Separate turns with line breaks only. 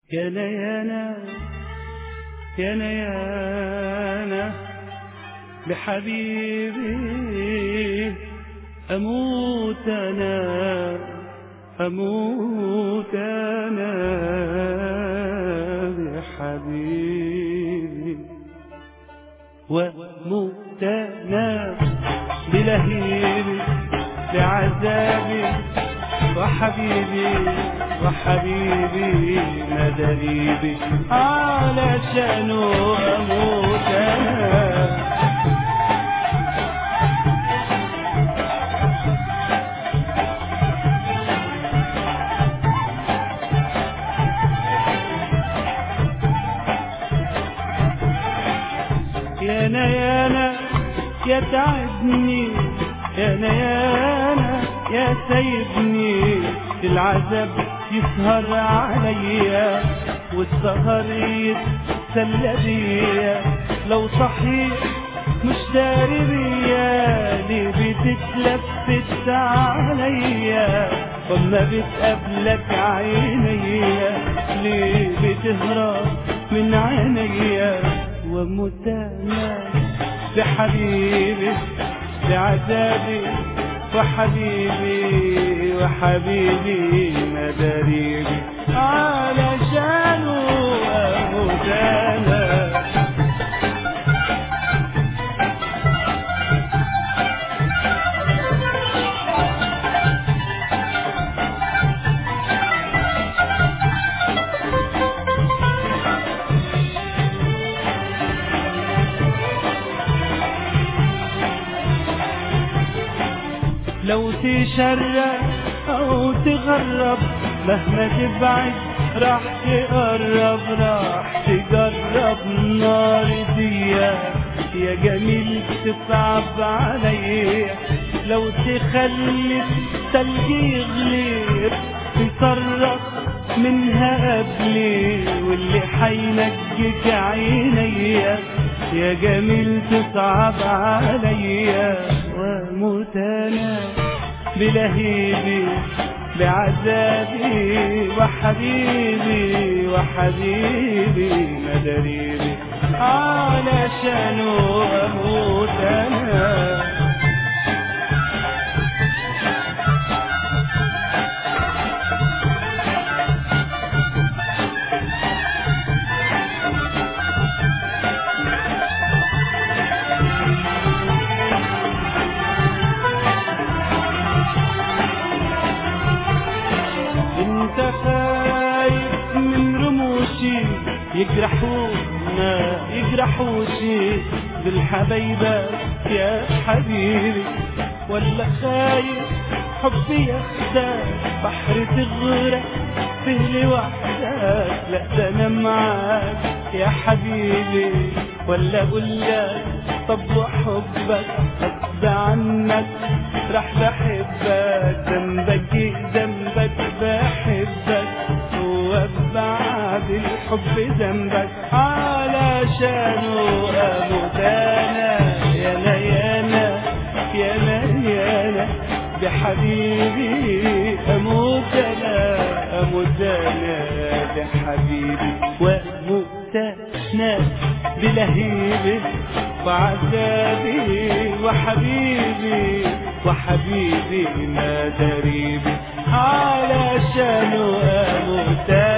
يا نيانا يا نيانا بحبيبي أموت أنا أموت أنا بحبيبي وأموت أنا بلهيبي بعذابي وحبيبي وحبيبي مدريبي علشان أموت أنا يا نيانا يا تعبني يا نيانا يا سيبني العذاب يسهر عليا والسهر يتسلى بيا لو صحيح مش داري بيا ليه بتتلفت عليا وما بتقابلك عينيا ليه بتهرب من عينيا ومتانا بحبيبي بعذابي وحبيبي وحبيبي مداريبي علشان أموت أنا لو تشرق او تغرب مهما تبعد راح تقرب راح تجرب نار ديا يا جميل تصعب عليا لو تخلي التلج يغلي تصرخ منها قبلي واللي حينجيك عينيا يا جميل تصعب عليا واموت انا بلهيبي بعذابي وحبيبي وحبيبي مدريبي علشان اموت انا انت خايف من رموشي يجرحونا يجرحوشي بالحبايبة يا حبيبي ولا خايف حبي ياخدك بحر تغرق فيه لوحدك لا ده انا معاك يا حبيبي ولا اقول لك طب وحبك غصب عنك راح بحبك ذنبك ذنبك بحبك وبعد الحب ذنبك علشان اموت انا يا ليانا يا ليانا بحبيبي اموت انا اموت انا بحبيبي واموت انا بلهيبي وعذابي وحبيبي وحبيبي ما دريبي علشان اموت